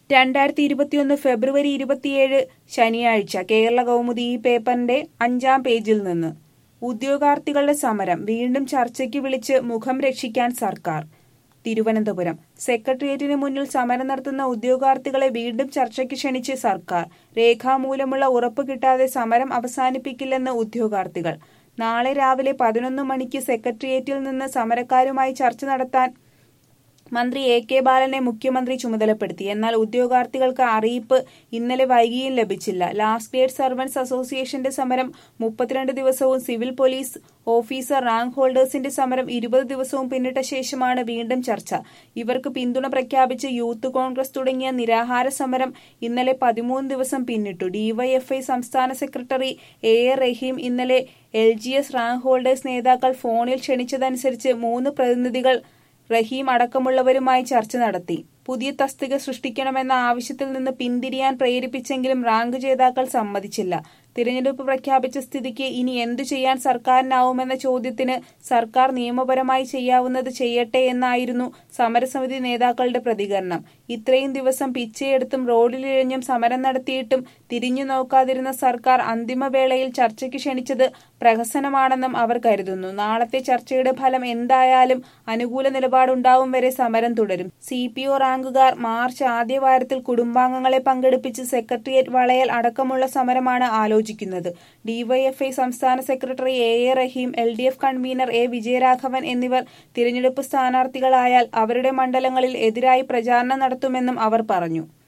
രണ്ടായിരത്തി ഇരുപത്തിയൊന്ന് ഫെബ്രുവരി ഇരുപത്തിയേഴ് ശനിയാഴ്ച കേരള കൗമുദി ഈ പേപ്പറിന്റെ അഞ്ചാം പേജിൽ നിന്ന് ഉദ്യോഗാർത്ഥികളുടെ സമരം വീണ്ടും ചർച്ചയ്ക്ക് വിളിച്ച് മുഖം രക്ഷിക്കാൻ സർക്കാർ തിരുവനന്തപുരം സെക്രട്ടേറിയറ്റിന് മുന്നിൽ സമരം നടത്തുന്ന ഉദ്യോഗാർത്ഥികളെ വീണ്ടും ചർച്ചയ്ക്ക് ക്ഷണിച്ച് സർക്കാർ രേഖാമൂലമുള്ള ഉറപ്പ് കിട്ടാതെ സമരം അവസാനിപ്പിക്കില്ലെന്ന് ഉദ്യോഗാർത്ഥികൾ നാളെ രാവിലെ പതിനൊന്ന് മണിക്ക് സെക്രട്ടേറിയറ്റിൽ നിന്ന് സമരക്കാരുമായി ചർച്ച നടത്താൻ മന്ത്രി എ കെ ബാലനെ മുഖ്യമന്ത്രി ചുമതലപ്പെടുത്തി എന്നാൽ ഉദ്യോഗാർത്ഥികൾക്ക് അറിയിപ്പ് ഇന്നലെ വൈകിയും ലഭിച്ചില്ല ലാസ്റ്റ് ഗ്രേഡ് സർവൻസ് അസോസിയേഷന്റെ സമരം മുപ്പത്തിരണ്ട് ദിവസവും സിവിൽ പോലീസ് ഓഫീസർ റാങ്ക് ഹോൾഡേഴ്സിന്റെ സമരം ഇരുപത് ദിവസവും പിന്നിട്ട ശേഷമാണ് വീണ്ടും ചർച്ച ഇവർക്ക് പിന്തുണ പ്രഖ്യാപിച്ച് യൂത്ത് കോൺഗ്രസ് തുടങ്ങിയ നിരാഹാര സമരം ഇന്നലെ പതിമൂന്ന് ദിവസം പിന്നിട്ടു ഡിവൈഎഫ്ഐ സംസ്ഥാന സെക്രട്ടറി എ എ റഹീം ഇന്നലെ L G S rank holders നേതാക്കൾ ഫോണിൽ ക്ഷണിച്ചതനുസരിച്ച് മൂന്ന് പ്രതിനിധികൾ റഹീം അടക്കമുള്ളവരുമായി ചർച്ച നടത്തി പുതിയ തസ്തിക സൃഷ്ടിക്കണമെന്ന ആവശ്യത്തിൽ നിന്ന് പിന്തിരിയാൻ പ്രേരിപ്പിച്ചെങ്കിലും റാങ്ക് ജേതാക്കൾ സമ്മതിച്ചില്ല തിരഞ്ഞെടുപ്പ് പ്രഖ്യാപിച്ച സ്ഥിതിക്ക് ഇനി എന്തു ചെയ്യാൻ സർക്കാരിനാവുമെന്ന ചോദ്യത്തിന് സർക്കാർ നിയമപരമായി ചെയ്യാവുന്നത് ചെയ്യട്ടെ എന്നായിരുന്നു സമരസമിതി നേതാക്കളുടെ പ്രതികരണം ഇത്രയും ദിവസം പിച്ചയെടുത്തും റോഡിലിഴഞ്ഞും സമരം നടത്തിയിട്ടും തിരിഞ്ഞു നോക്കാതിരുന്ന സർക്കാർ അന്തിമവേളയിൽ ചർച്ചയ്ക്ക് ക്ഷണിച്ചത് പ്രഹസനമാണെന്നും അവർ കരുതുന്നു നാളത്തെ ചർച്ചയുടെ ഫലം എന്തായാലും അനുകൂല നിലപാടുണ്ടാവും വരെ സമരം തുടരും സി പി ഒ റാങ്കുകാർ മാർച്ച് ആദ്യവാരത്തിൽ കുടുംബാംഗങ്ങളെ പങ്കെടുപ്പിച്ച് സെക്രട്ടേറിയറ്റ് വളയൽ അടക്കമുള്ള സമരമാണ് ആലോചിക്കുന്നത് ഡിവൈഎഫ്ഐ സംസ്ഥാന secretary A A Rahim L D F convenor A Vijayaraghavan എന്നിവർ തിരഞ്ഞെടുപ്പ് സ്ഥാനാർത്ഥികളായാൽ അവരുടെ മണ്ഡലങ്ങളിൽ എതിരായി പ്രചാരണം നടത്തുമെന്നും അവർ പറഞ്ഞു